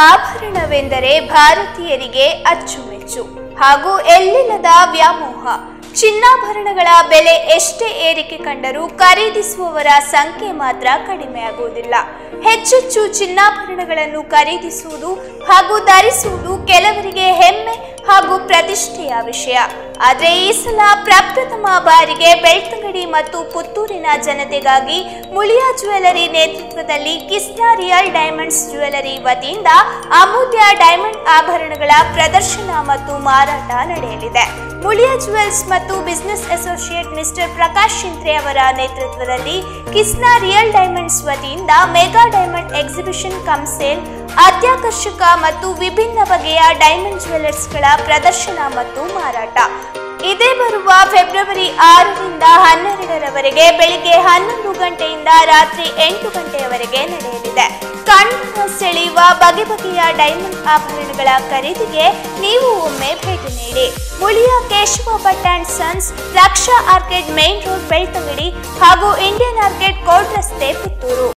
ಆಭರಣವೆಂದರೆ ಭಾರತೀಯರಿಗೆ ಅಚ್ಚುಮೆಚ್ಚು ಹಾಗೂ ಎಲ್ಲಿಲ್ಲದ ವ್ಯಾಮೋಹ ಚಿನ್ನಾಭರಣಗಳ ಬೆಲೆ ಎಷ್ಟೇ ಏರಿಕೆ ಕಂಡರೂ ಖರೀದಿಸುವವರ ಸಂಖ್ಯೆ ಮಾತ್ರ ಕಡಿಮೆಯಾಗುವುದಿಲ್ಲ ಹೆಚ್ಚೆಚ್ಚು ಚಿನ್ನಾಭರಣಗಳನ್ನು ಖರೀದಿಸುವುದು ಹಾಗೂ ಧರಿಸುವುದು ಕೆಲವರಿಗೆ ಹೆಮ್ಮೆ ಹಾಗೂ ಪ್ರತಿಷ್ಠೆಯ ವಿಷಯ ಆದರೆ ಈ ಸಲ ಪ್ರಪ್ರಥಮ ಬಾರಿಗೆ ಬೆಳ್ತಂಗಡಿ ಮತ್ತು ಪುತ್ತೂರಿನ ಜನತೆಗಾಗಿ ಮುಳಿಯಾ ಜ್ಯುವೆಲರಿ ನೇತೃತ್ವದಲ್ಲಿ ಕಿಸ್ನಾ ರಿಯಲ್ ಡೈಮಂಡ್ಸ್ ಜ್ಯುವೆಲರಿ ವತಿಯಿಂದ ಅಮೂಲ್ಯ ಡೈಮಂಡ್ ಆಭರಣಗಳ ಪ್ರದರ್ಶನ ಮತ್ತು ಮಾರಾಟ ನಡೆಯಲಿದೆ ಮುಳಿಯಾ ಜ್ಯುವೆಲ್ಸ್ ಮತ್ತು business associate mister Prakash Shintre ಅವರ ನೇತೃತ್ವದಲ್ಲಿ ಕಿಸ್ನಾ ರಿಯಲ್ ಡೈಮಂಡ್ಸ್ ವತಿಯಿಂದ mega diamond exhibition cum sale ಅತ್ಯಾಕರ್ಷಕ ಮತ್ತು ವಿಭಿನ್ನ ಬಗೆಯ ಡೈಮಂಡ್ ಜ್ಯುವೆಲರ್ಸ್ಗಳ ಪ್ರದರ್ಶನ ಮತ್ತು ಮಾರಾಟ ಇದೇ ಬರುವ ಫೆಬ್ರವರಿ ಆರರಿಂದ ಹನ್ನೆರಡರವರೆಗೆ ಬೆಳಿಗ್ಗೆ ಹನ್ನೊಂದು ಗಂಟೆಯಿಂದ ರಾತ್ರಿ ಎಂಟು ಗಂಟೆಯವರೆಗೆ ನಡೆಯಲಿದೆ ಕಣ್ಣನ್ನು ಸೆಳೆಯುವ ಬಗೆ ಬಗೆಯ ಡೈಮಂಡ್ ಆಭರಣಗಳ ಖರೀದಿಗೆ ನೀವು ಒಮ್ಮೆ ಭೇಟಿ ನೀಡಿ Muliya Keshava Bhat and sons Raksha arcade main road Belthangady ಹಾಗೂ ಇಂಡಿಯನ್ ಆರ್ಕೆಡ್ ಕೋರ್ಟ್ ರಸ್ತೆ ಪುತ್ತೂರು